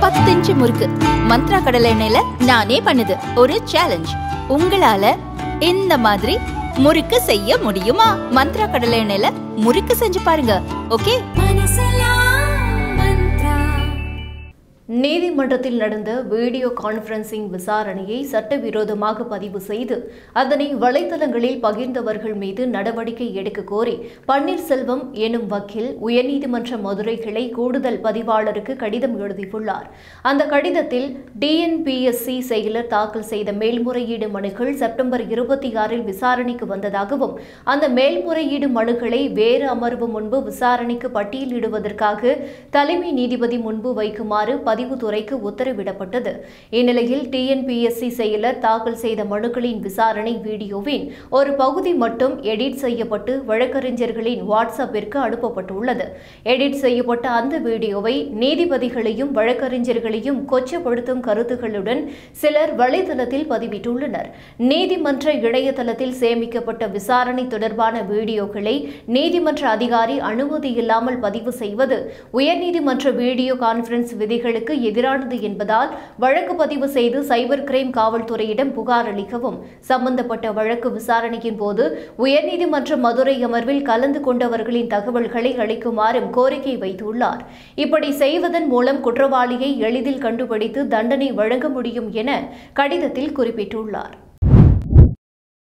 பத்து இன்ச்சு முறுக்கு மந்த்ரா கடலை எண்ணெயில நானே பண்ணுது ஒரு சேலஞ்ச் உங்களால இந்த மாதிரி முறுக்கு செய்ய முடியுமா மந்த்ரா கடலை எண்ணெயில முறுக்கு செஞ்சு பாருங்க ஓகே நீதிமன்றத்தில் நடந்த வீடியோ கான்ஃபரன்சிங் விசாரணையை சட்டவிரோதமாக பதிவு செய்து அதனை வலைதளங்களில் பகிர்ந்தவர்கள் மீது நடவடிக்கை எடுக்க கோரி பன்னீர்செல்வம் எனும் வக்கீல் உயர்நீதிமன்ற மதுரை கிளை கூடுதல் பதிவாளருக்கு கடிதம் எழுதியுள்ளார் அந்த கடிதத்தில் டிஎன்பிஎஸ்சி செயலர் தாக்கல் செய்த மேல்முறையீடு மனுக்கள் செப்டம்பர் இருபத்தி ஆறில் விசாரணைக்கு வந்ததாகவும் அந்த மேல்முறையீடு மனுக்களை வேறு அமர்வு முன்பு விசாரணைக்கு பட்டியலிடுவதற்காக தலைமை நீதிபதி முன்பு வைக்குமாறு பதிவுத்துறைக்கு உத்தரவிடப்பட்டது இந்நிலையில் டிஎன்பிஎஸ்சி செயலர் தாக்கல் செய்த மனுக்களின் விசாரணை வீடியோவின் ஒரு பகுதி மட்டும் எடிட் செய்யப்பட்டு வழக்கறிஞர்களின் வாட்ஸ்அப்பிற்கு அனுப்பப்பட்டுள்ளது எடிட் செய்யப்பட்ட அந்த வீடியோவை நீதிபதிகளையும் வழக்கறிஞர்களையும் கொச்சப்படுத்தும் கருத்துக்களுடன் சிலர் வலைதளத்தில் பதிவிட்டுள்ளனர் நீதிமன்ற இணையதளத்தில் சேமிக்கப்பட்ட விசாரணை தொடர்பான வீடியோக்களை நீதிமன்ற அதிகாரி அனுமதி இல்லாமல் பதிவு செய்வது உயர்நீதிமன்ற வீடியோ கான்ஃபரன்ஸ் விதிகளுக்கு எதிரானது என்பதால் வழக்கு பதிவு செய்து சைபர் கிரைம் காவல்துறையிடம் புகார் அளிக்கவும் சம்பந்தப்பட்ட வழக்கு விசாரணையின் போது உயர்நீதிமன்ற மதுரை அமர்வில் கலந்து கொண்டவர்களின் தகவல்களை அளிக்குமாறும் கோரிக்கை வைத்துள்ளார் இப்படி செய்வதன் மூலம் குற்றவாளியை எளிதில் கண்டுபிடித்து தண்டனை வழங்க முடியும் என கடிதத்தில் குறிப்பிட்டுள்ளார்